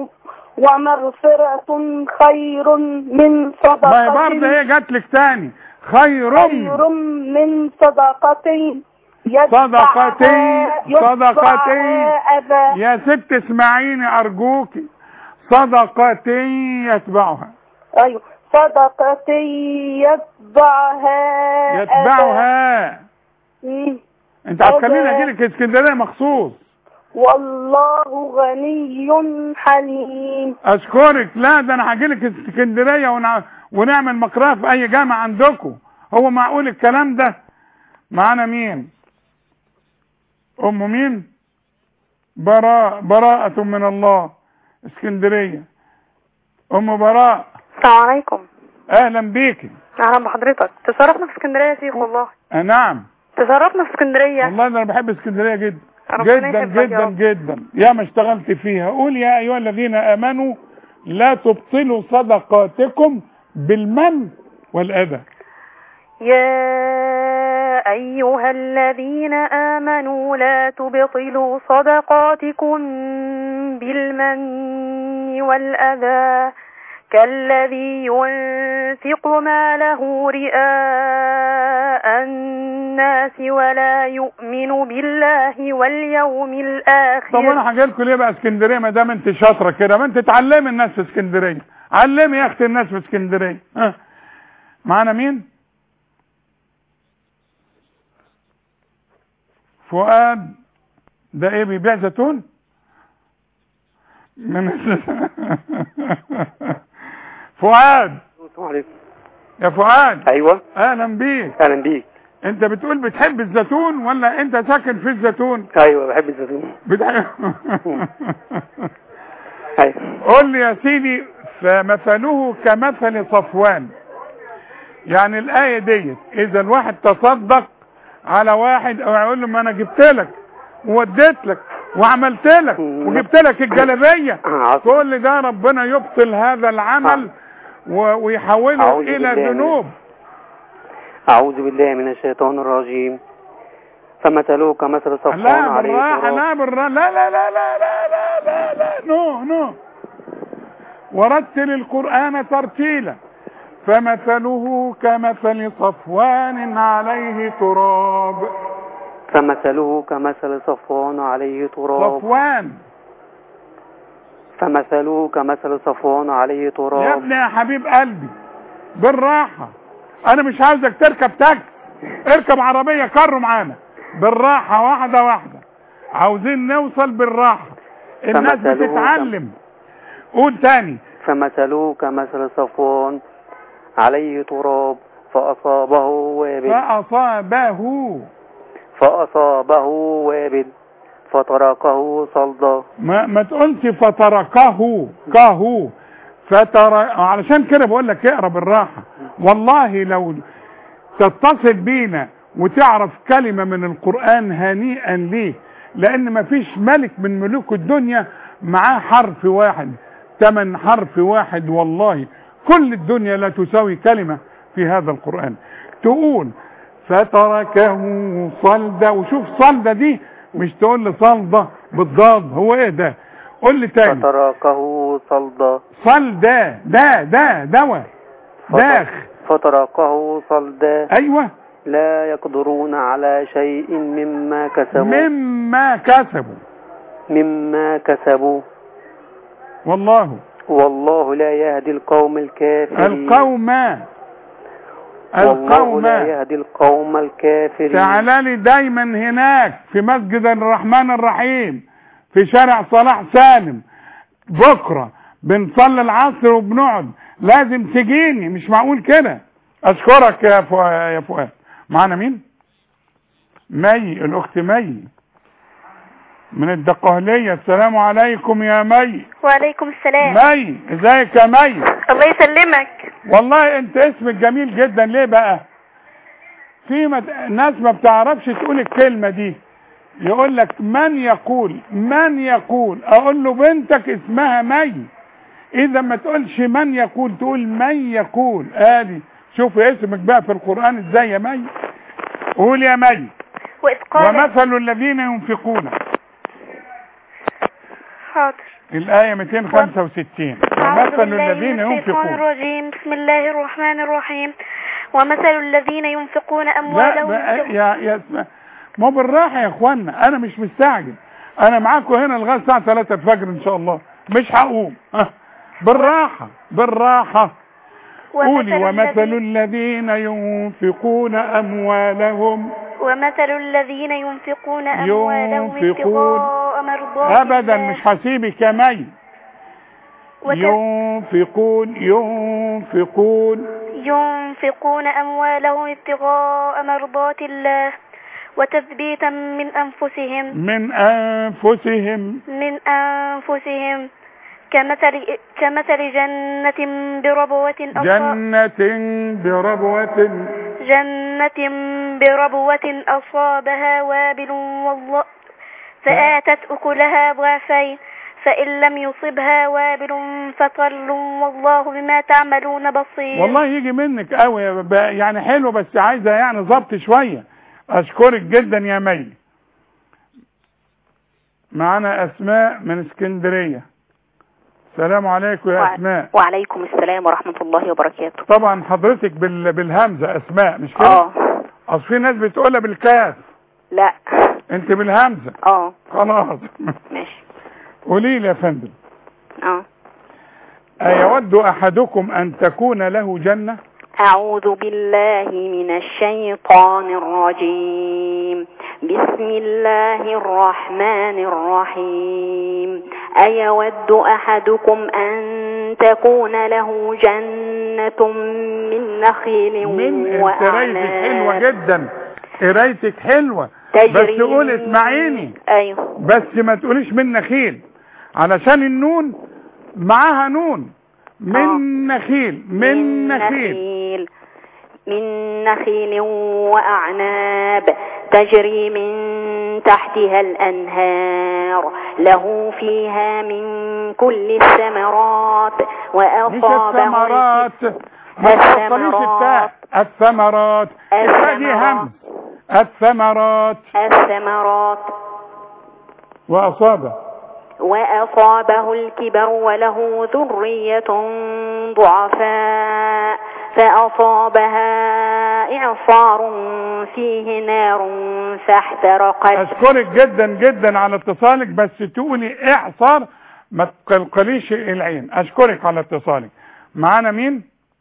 ومغفرة خير من صدقة ما هي برضه هي جات لك تاني خير خير من صدقة صدقتي صدقتي يتبعها أذى يا ست اسمعيني ارجوكي صدقتي يتبعها أيوة صدقة يتبعها أذى. يتبعها مم. انت هتخليني أذى. اجيلك اسكندريه مخصوص والله غني حليم اشكرك لا ده انا هجيلك اسكندريه ونع... ونعمل مقرأة في اي جامعه عندكم هو معقول الكلام ده معانا مين ام مين براء براءة من الله اسكندريه ام براء السلام عليكم اهلا بيكي اهلا بحضرتك تشرفنا في اسكندريه يا شيخ والله آه نعم تشرفنا في اسكندريه والله انا بحب اسكندريه جدا ربنا جدا يحبك يا جدا رب. جدا يا ما اشتغلت فيها قول يا ايها الذين امنوا لا تبطلوا صدقاتكم بالمن والاذى يا أيها الذين آمنوا لا تبطلوا صدقاتكم بالمن والأذى كالذي ينفق ماله رئاء الناس ولا يؤمن بالله واليوم طب الآخر انا هجي لكم ليه بقى اسكندريه ما دام انت شاطره كده ما انت تعلمي الناس في اسكندريه علمي يا اختي الناس في اسكندريه ها معانا مين فؤاد ده ايه بيبيع زيتون من فؤاد السلام عليكم يا فؤاد ايوه اهلا بيك اهلا بيك انت بتقول بتحب الزيتون ولا انت ساكن في الزيتون ايوه بحب الزيتون بتحب قول لي يا سيدي فمثله كمثل صفوان يعني الآية ديت إذا الواحد تصدق على واحد أو يقول له ما أنا جبت لك ووديت لك وعملت لك وجبت لك الجلبية كل ده ربنا يبطل هذا العمل و- ويحوله أعوذ إلى بالله من- ذنوب أعوذ بالله من الشيطان الرجيم فمثله كمثل صفوان لا عليه بالراحة تراب لا بالراحة لا لا لا لا لا لا لا لا نو نو ورتل القرآن ترتيلا فمثله كمثل صفوان عليه تراب فمثله كمثل صفوان عليه تراب صفوان فمثله كمثل صفوان عليه يا تراب ابني يا حبيب قلبي بالراحة انا مش عاوزك تركب تاكسي اركب عربية كروا معانا بالراحة واحدة واحدة عاوزين نوصل بالراحة الناس فمثله بتتعلم قول تاني فمثله كمثل صفوان عليه تراب فأصابه وابل فأصابه فأصابه وابل فتركه صلدا ما, ما تقولش فتركه كهو فتر علشان كده بقول لك اقرا بالراحه والله لو تتصل بينا وتعرف كلمه من القران هنيئا ليك لان ما فيش ملك من ملوك الدنيا معاه حرف واحد تمن حرف واحد والله كل الدنيا لا تساوي كلمه في هذا القران تقول فتركه صلدا وشوف صلدا دي مش تقول لي صلده بالضاد هو ايه ده قول لي تاني فتركه صلدا صلدا ده ده دواء داخ فتركه صلدا ايوه لا يقدرون على شيء مما كسبوا مما كسبوا مما كسبوا والله والله لا يهدي القوم الكافرين القوم والله القوم لا يهدي القوم الكافرين تعال لي دايما هناك في مسجد الرحمن الرحيم في شارع صلاح سالم بكرة بنصلي العصر وبنقعد لازم تجيني مش معقول كده اشكرك يا فؤاد يا فؤاد معانا مين مي الاخت مي من الدقهلية السلام عليكم يا مي وعليكم السلام مي ازيك يا مي الله يسلمك والله انت اسمك جميل جدا ليه بقى في مت... ناس ما بتعرفش تقول الكلمة دي يقول لك من يقول من يقول اقول له بنتك اسمها مي اذا ما تقولش من يقول تقول من يقول ادي شوف اسمك بقى في القرآن ازاي يا مي قول يا مي وإذ قال ومثل الذين ينفقون حاضر الآية 265 أعوذ ومثل بالله الذين من الشيطان ينفقون الرجيم بسم الله الرحمن الرحيم ومثل الذين ينفقون لا أموالهم بقى ابتغاء- يا يا اسمع ما بالراحه يا اخوانا انا مش مستعجل انا معاكم هنا لغايه الساعه 3 الفجر ان شاء الله مش هقوم ها. بالراحه بالراحه قولي ومثل الذين ينفقون اموالهم ومثل الذين ينفقون أموالهم ينفقون ابتغاء مرضات ابدا الله مش هسيبك يا مي وك- ينفقون ينفقون ينفقون أموالهم ابتغاء مرضات الله وتثبيتا من أنفسهم من انفسهم من أنفسهم كمثل كمثل جنة بربوة أصاب جنة بربوة جنة بربوة أصابها وابل والله فآتت أكلها ضعفين فإن لم يصبها وابل فطل والله بما تعملون بصير والله يجي منك قوي يعني حلو بس عايزه يعني ظبط شويه اشكرك جدا يا مي معانا اسماء من اسكندريه السلام عليكم يا وع- اسماء وعليكم السلام ورحمة الله وبركاته طبعا حضرتك بال... بالهمزه اسماء مش كده اه اصل في ناس بتقولها بالكاف لا انت بالهمزه اه خلاص ماشي قولي لي يا فندم اه ايود احدكم ان تكون له جنه أعوذ بالله من الشيطان الرجيم بسم الله الرحمن الرحيم أيود أحدكم أن تكون له جنة من نخيل من انت قرايتك حلوه وأعناب جدا قرايتك حلوه تجري بس قول من- اسمعيني أيوه بس ما تقوليش من نخيل علشان النون معاها نون من نخيل من نخيل نخيل من نخيل وأعناب تجري من تحتها الأنهار له فيها من كل الثمرات مش وأصابه الثمرات ما تحصليش التاء الثمرات التاء دي همس الثمرات الثمرات وأصابه وأصابه الكبر وله ذرية ضعفاء فأصابها إعصار فيه نار فاحترقت أشكرك جدا جدا على اتصالك بس تقولي اعصر ما تقلقليش العين أشكرك على اتصالك معانا مين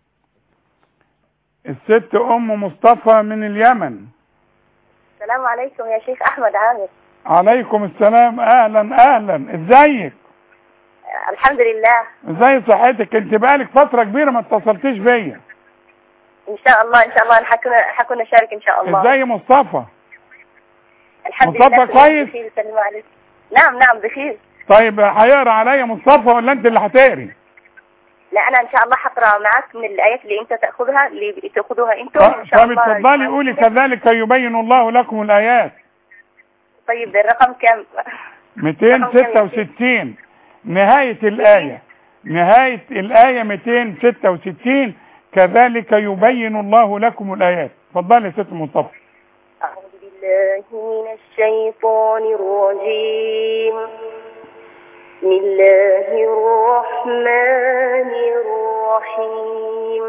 الست أم مصطفى من اليمن السلام عليكم يا شيخ أحمد عامر عليكم السلام أهلا أهلا ازيك الحمد لله ازاي صحتك انت بقالك فترة كبيرة ما اتصلتيش بيا إن شاء الله إن شاء الله حكون حكون نشارك إن شاء الله ازاي مصطفى الحمد مصطفى لله كويس؟ بخير سلموا عليك نعم نعم بخير طيب هيقرا عليا مصطفى ولا انت اللي هتقري لا أنا إن شاء الله حقرأ معك من الآيات اللي أنت تأخذها اللي تأخذوها أنتم إن شاء طب الله اتفضلي قولي كذلك يبين الله لكم الآيات طيب الرقم كم 266 نهاية الآية نهاية الآية 266 كذلك يبين الله لكم الآيات اتفضلي يا ست مصطفى أعوذ بالله من الشيطان الرجيم بسم الله الرحمن الرحيم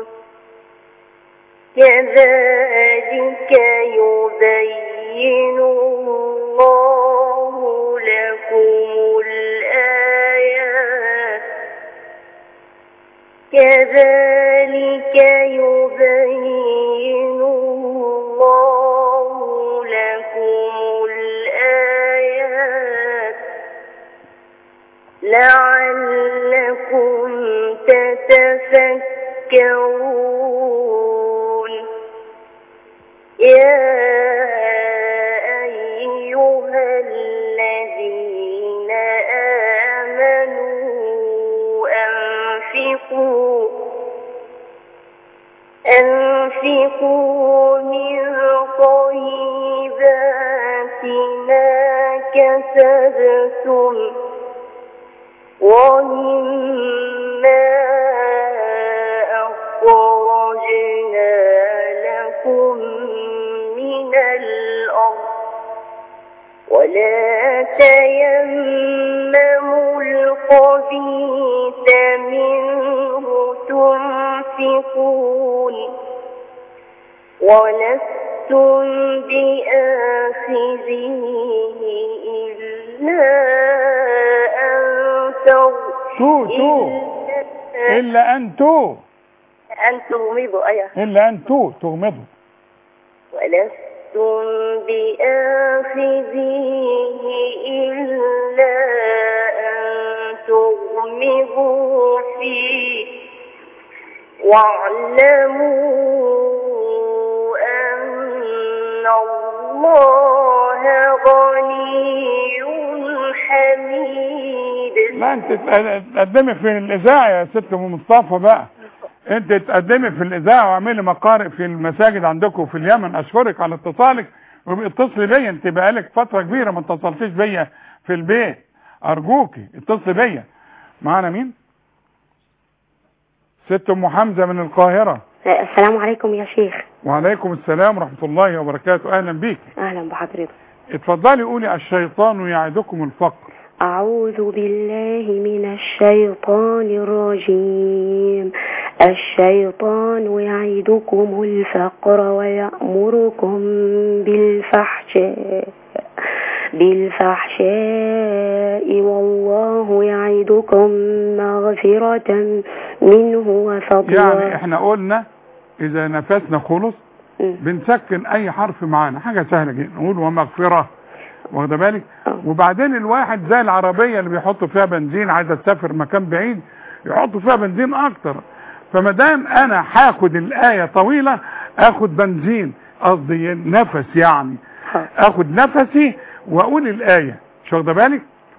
كذلك يبين الله لكم الآيات كذلك يبين الله لكم الآيات لعلكم تتفكرون يا أيها الذين آمنوا أنفقوا أنفقوا من طيبات ما كسبتم ومما أخرجنا لكم من الأرض ولا تيمموا الخبيث منه تنفقون ولستم بآخذيه إلا أن تو تو إلا إلا أن تو أن تغمضوا أيه إلا أن تو تغمضوا ولستم بآخذيه إلا أن تغمضوا فيه واعلموا أن الله غني حميد لا انت تق- تقدمي في الإذاعة يا ست أم مصطفى بقى انت تقدمي في الإذاعة واعملي مقارئ في المساجد عندكم في اليمن أشكرك على اتصالك واتصلي بيا انت بقالك فترة كبيرة ما اتصلتيش بيا في البيت أرجوكي اتصلي بيا معانا مين؟ ست أم حمزة من القاهرة السلام عليكم يا شيخ وعليكم السلام ورحمة الله وبركاته أهلا بيك أهلا بحضرتك اتفضلي قولي الشيطان يعدكم الفقر أعوذ بالله من الشيطان الرجيم الشيطان يعدكم الفقر ويأمركم بالفحشاء بالفحشاء والله يعدكم مغفرة منه وفضلا يعني احنا قلنا اذا نفسنا خلص بنسكن اي حرف معانا حاجة سهلة جدا نقول ومغفرة واخده بالك وبعدين الواحد زي العربية اللي بيحطوا فيها بنزين عايزة تسافر مكان بعيد يحطوا فيها بنزين اكتر فما دام انا هاخد الاية طويلة اخد بنزين قصدي نفس يعني اخد نفسي واقول الاية مش واخده بالك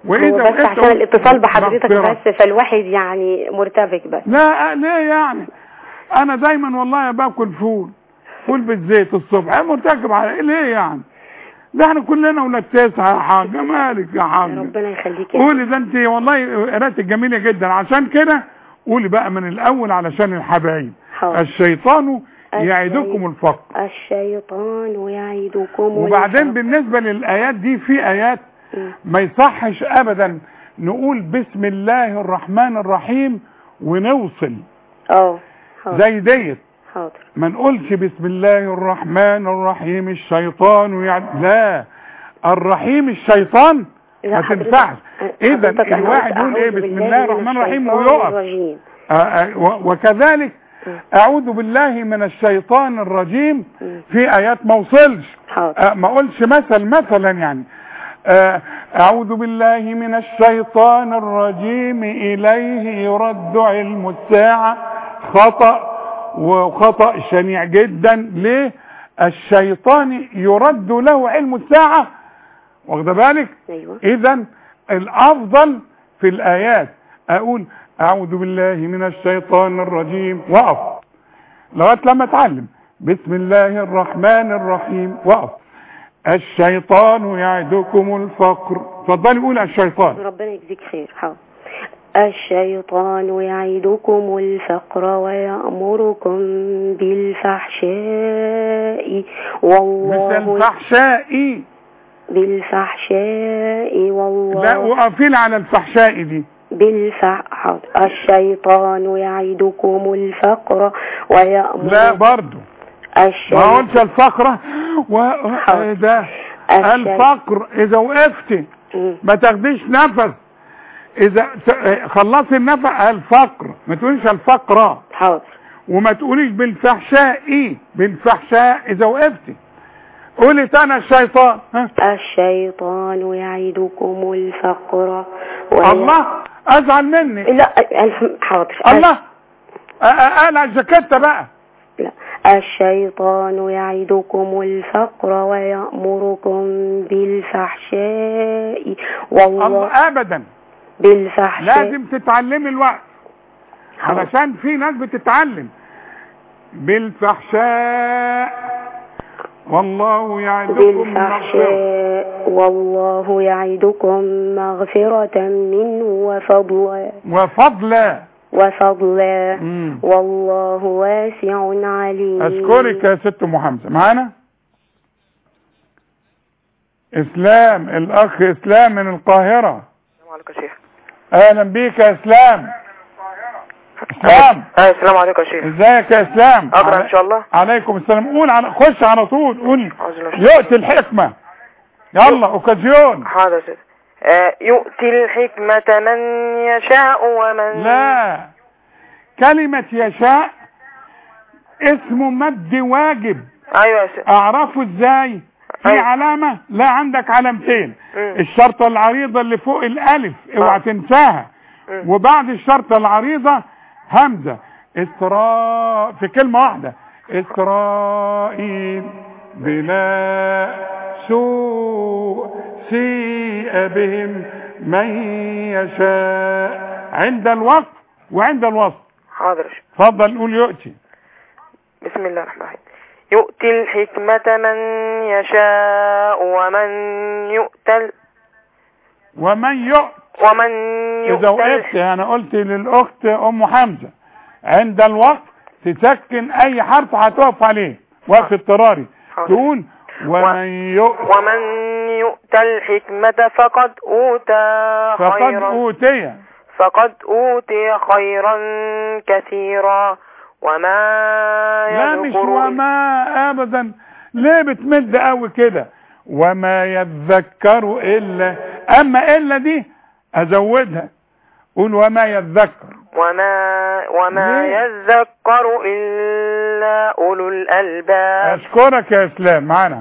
واذا هو بس وقفت عشان الاتصال بحضرتك مغفرة. بس فالواحد يعني مرتبك بس لا ليه يعني انا دايما والله باكل فول فول بالزيت الصبح انا مرتكب على إيه؟ ليه يعني ده احنا كلنا ولاد تسعه يا حاجه مالك يا حاجه ربنا يخليك يا قولي ده انت والله قراءتك جميله جدا عشان كده قولي بقى من الاول علشان الحبايب حاضر. الشيطان يعدكم الفقر الشيطان يعدكم وبعدين الفقر. بالنسبه للايات دي في ايات ما يصحش ابدا نقول بسم الله الرحمن الرحيم ونوصل اه حاضر زي ديت حاضر ما نقولش بسم الله الرحمن الرحيم الشيطان يعني لا الرحيم الشيطان لا ما حضرتك- تنفعش اذا حضرتك أنا الواحد قلت يقول ايه أعوذ بسم بالله الله من الرحمن الرحيم الشيطان ويقف الرجيم. آه، آه، و- وكذلك اعوذ بالله من الشيطان الرجيم في ايات ما وصلش آه، ما اقولش مثل مثلا يعني آه، اعوذ بالله من الشيطان الرجيم اليه يرد علم الساعه خطا وخطا شنيع جدا ليه الشيطان يرد له علم الساعه واخد بالك ايوه اذا الافضل في الايات اقول اعوذ بالله من الشيطان الرجيم واقف لغايه لما اتعلم بسم الله الرحمن الرحيم واقف الشيطان يعدكم الفقر اتفضلي قول الشيطان ربنا يجزيك خير حاضر الشيطان يعدكم الفقر ويأمركم بالفحشاء مش والله الفحشاء بالفحشاء لا والله وقفين على الفحشاء دي بالفح حاضر. الشيطان يعدكم الفقر ويأمركم لا برضو ما الشيطان قلتش الفقرة و... إيه ده الفقر اذا وقفت ما تاخديش نفس اذا ت- خلصي النفس الفقر ما تقوليش الفقرة حاضر وما تقوليش بالفحشاء ايه بالفحشاء اذا وقفتي قولي تاني الشيطان ها الشيطان يعدكم الفقر وي- الله ازعل مني لا الف- حاضر الله أ- أ- انا الجاكيتة بقى لا الشيطان يعدكم الفقر ويأمركم بالفحشاء والله الله ابدا بالفحشاء لازم تتعلمي الوقت علشان في ناس بتتعلم بالفحشاء والله يعدكم مغفرة بالفحشاء والله يعدكم مغفرة منه وفضلا وفضلا وفضلا مم. والله واسع عليم اشكرك يا ست ام حمزه معانا اسلام الاخ اسلام من القاهره السلام عليكم يا شيخ اهلا بيك يا اسلام اسلام آه السلام عليكم يا شيخ ازيك يا اسلام أقرأ إن شاء الله عليكم السلام قول على خش على طول قول أعوذ بالله من الشيطان يؤتي الحكمه يلا اوكازيون حاضر يا سيدي. آه يؤتي الحكمة من يشاء ومن لا كلمة يشاء اسم مد واجب ايوه يا سيدي. اعرفه ازاي في أيوة. علامة لا عندك علامتين مم. الشرطة العريضة اللي فوق الالف اوعى تنساها مم. وبعد الشرطة العريضة همزة اسراء في كلمة واحدة اسرائيل بلا سوء سيء بهم من يشاء عند الوقف وعند الوصف حاضر يا شيخ. اتفضل قول يؤتي بسم الله الرحمن الرحيم يؤتي الحكمة من يشاء ومن يؤتى ومن يؤت ومن اذا يؤتى وقفت انا قلت للاخت ام حمزة عند الوقف تسكن اي حرف هتقف عليه وقف اضطراري تقول ومن يؤت ومن يؤتى الحكمة فقد أوتى فقد خيرا اوتي فقد أوتي خيرا كثيرا وما لا مش يذكر وما ابدا ليه بتمد قوي كده وما يذكر الا اما الا دي ازودها قول وما يذكر وما وما ليه؟ يذكر إلا أولو الألباب اشكرك يا اسلام معانا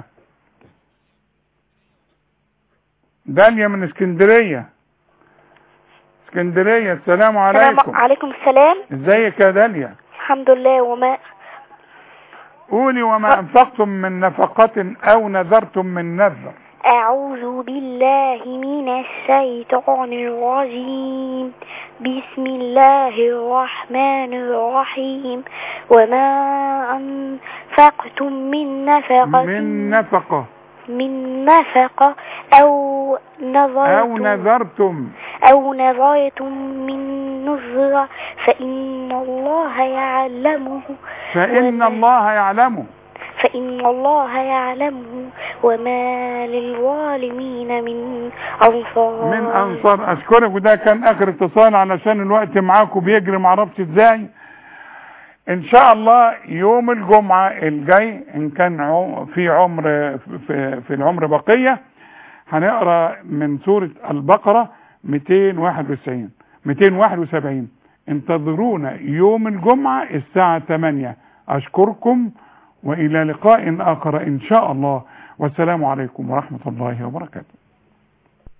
داليا من اسكندرية اسكندرية السلام عليكم عليكم السلام ازيك يا داليا الحمد لله وما قولي وما انفقتم من نفقة او نذرتم من نذر أعوذ بالله من الشيطان الرجيم بسم الله الرحمن الرحيم وما أنفقتم من نفقة من نفقة من نفقة أو نظرتم أو نذرتم أو نظرتم من نذرة فإن الله يعلمه فإن الله يعلمه فإن الله يعلمه وما للظالمين من أنصار من أنصار أشكرك وده كان آخر اتصال علشان الوقت معاكم بيجري معرفش ازاي ان شاء الله يوم الجمعة الجاي ان كان عم- في عمر في, في العمر بقية هنقرا من سورة البقرة 291 271 انتظرونا يوم الجمعة الساعة 8 اشكركم والى لقاء اخر ان شاء الله والسلام عليكم ورحمة الله وبركاته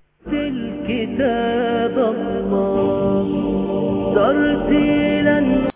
الكتاب الله ترتيلا